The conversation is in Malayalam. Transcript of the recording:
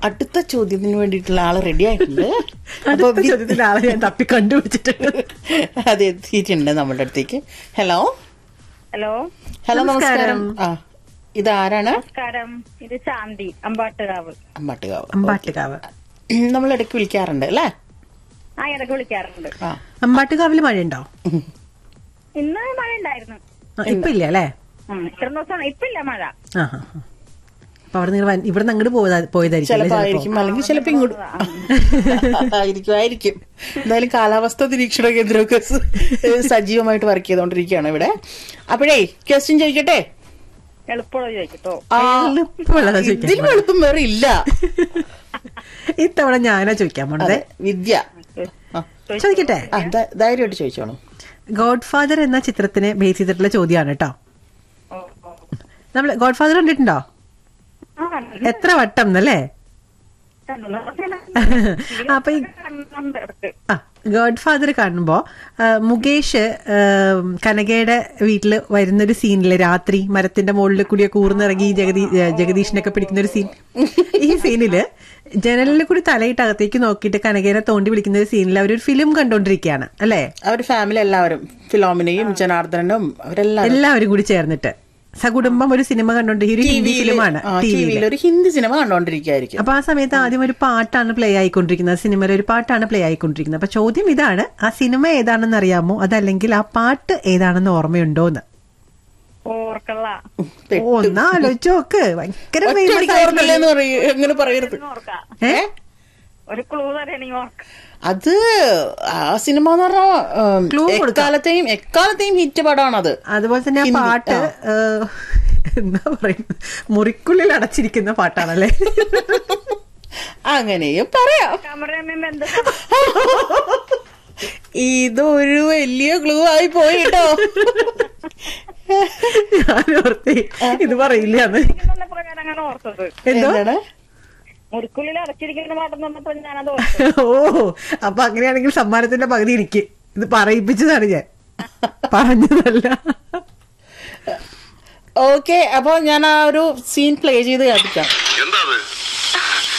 അടുത്ത ചോദ്യത്തിന് വേണ്ടിയിട്ടുള്ള ആള് റെഡി ആയിട്ടുണ്ട് അപ്പൊ അടുത്ത വി- ചോദ്യത്തിൽ ആളെ ഞാൻ തപ്പി കണ്ടുപിടിച്ചിട്ടുണ്ട് അത് എത്തിയിട്ടുണ്ട് നമ്മുടെ അടുത്തേക്ക് ഹലോ ഹലോ ഹലോ നമസ്കാരം. നമസ്കാരം ആ ഇത് ആരാണ് നമസ്കാരം ഇത് ശാന്തി അമ്പാട്ടുകാവ് അമ്പാട്ടുകാവ് അമ്പാട്ടുകാവ് നമ്മൾ ഇടയ്ക്ക് വിളിക്കാറുണ്ട് അല്ലേ ആ ഇടയ്ക്ക് വിളിക്കാറുണ്ട് ആ അമ്പാട്ടുകാവില് മഴയുണ്ടോ ഇന്ന് മഴ ഉണ്ടായിരുന്നു ആ, ഇപ്പൊ ഇല്ല അല്ലേ ഉം, ഇത്ര ദിവസം ഇപ്പില്ല മഴ ആ ആ, ആ. അപ്പൊ അവിടെ നിങ്ങൾ ഇവിടെ നിന്ന് അങ്ങോട്ട് പോയതാ- പോയതായിരിക്കും അല്ലേ ചിലപ്പോ ചിലപ്പോ? ആയിരിക്കും അല്ലെങ്കിൽ ചിലപ്പോ ഇങ്ങോട്ട് ആയിരിക്കും ആയിരിക്കും എന്തായാലും കാലാവസ്ഥ നിരീക്ഷണ കേന്ദ്രമൊക്കെ സ- സജീവമായിട്ട് വർക്ക് ചെയ്തോണ്ടിരിക്കുകയാണ് ഇവിടെ അപ്പോഴേ ക്വസ്റ്റ്യൻ ചോദിക്കട്ടെ എളുപ്പമുള്ള ചോദിക്കട്ടോ ആ, എളുപ്പമുള്ളതാ ചോദിക്കാൻ ഇതിലും എളുപ്പം വേറെ ഇല്ല ഇത്തവണ ഞാനാ ചോദിക്കാൻ പോണത് അതെ വിദ്യ ആ, ചോദിക്കട്ടെ ആ, ധ- ധൈര്യമായിട്ട് ചോദിച്ചോളൂ ഗോഡ് ഫാദർ എന്ന ചിത്രത്തിനെ ബേസ് ചെയ്തിട്ടുള്ള ചോദ്യമാണ് കേട്ടോ ഓ, ഓ. നമ്മൾ ഗോഡ് ഫാദർ കണ്ടിട്ടുണ്ടോ ആ, എത്ര വട്ടം എന്നല്ലേ കണ്ടു. അപ്പൊ ഈ കണ്ടുണ്ട് ഇടയ്ക്ക്. ആ ഗോഡ് ഫാദർ കാണുമ്പോ ആ, മുകേഷ് ആ, കനകയുടെ വീട്ടിൽ വരുന്നൊരു സീനില് രാത്രി മരത്തിന്റെ മുകളിൽ കൂടിയൊക്കെ ഊർന്നിറങ്ങി ജഗദീ ജഗദീഷിനൊക്കെ പിടിക്കുന്ന ഒരു സീൻ ഈ സീനില് ജനലിൽ കൂടി തലയിട്ട് അകത്തേക്ക് നോക്കിയിട്ട് കനകേനെ തോണ്ടി വിളിക്കുന്ന ഒരു സീനിൽ അവരൊരു ഫിലിം കണ്ടോണ്ടിരിക്കുകയാണ് അല്ലേ അവര് ഫാമിലി എല്ലാവരും ഫിലോമിനയും ജനാർദ്ദനും അവരെല്ലാവരും എല്ലാവരും കൂടി ചേർന്നിട്ട് സകുടുംബം ഒരു സിനിമ കണ്ടോണ്ട് ഈ ഒരു ഹിന്ദി ഫിലിമാണ് ടി വിയിൽ ടിവിയിൽ ഒരു ഹിന്ദി സിനിമ കണ്ടോണ്ടിരിക്കുകയായിരിക്കും അപ്പൊ ആ സമയത്ത് ആദ്യം ഒരു പാട്ടാണ് പ്ലേ ആയിക്കൊണ്ടിരിക്കുന്നത് സിനിമയിൽ ഒരു പാട്ടാണ് പ്ലേ ആയിക്കൊണ്ടിരിക്കുന്നത് അപ്പൊ ചോദ്യം ഇതാണ് ആ സിനിമ ഏതാണെന്ന് അറിയാമോ അതല്ലെങ്കിൽ ആ പാട്ട് ഏതാണെന്ന് ഓർമ്മയുണ്ടോ എന്ന് ഓർക്കള്ള ഓ ഒന്ന് ആലോചിച്ച് നോക്ക് ഭയങ്കര famous ഒറ്റയടിക്ക് ആയിട്ടുള്ള- ഓർക്കില്ലെന്ന് പറയൂ എങ്ങനെ പറയരുത് ഓർക്കാം ഏ? ഒരു ക്ലൂ തരണെങ്കിൽ ഓർക്കാം അത് ആ സിനിമ എന്ന് പറഞ്ഞാൽ Clue കൊടുക്കാം. എക്കാലത്തെയും എക്കാലത്തെയും ഹിറ്റ് പടമാണത് അതുപോലെ തന്നെ ആ ഹിന്ദി, പാട്ട് ഏഹ്, എന്താ പറയുന്നത് മുറിക്കുള്ളിൽ അടച്ചിരിക്കുന്ന പാട്ടാണല്ലേ അങ്ങനെയും പറയാം ക്യാമറമാൻ എന്താ ഇതൊരു വലിയ ക്ലൂ ആയി പോയി കേട്ടോ ഞാൻ ഓർത്തി ഇത് പറയില്ലാന്ന് പ്രകാരം അങ്ങനെ ഓർത്തത് എന്തോ എന്താണ് മുറിക്കുള്ളിൽ അടച്ചിരിക്കുന്ന പാട്ടം തന്നപ്പോ ഞാനത് ഓർത്തത് ഓ അപ്പൊ അങ്ങനെയാണെങ്കിൽ സമ്മാനത്തിന്റെ പകുതി ഇരിക്ക് ഇത് പറയിപ്പിച്ചതാണ് ഞാൻ പറഞ്ഞതല്ല ഓക്കെ അപ്പൊ ഞാൻ ആ ഒരു സീൻ പ്ലേ ചെയ്ത് കാണിക്കാം എന്താ അത്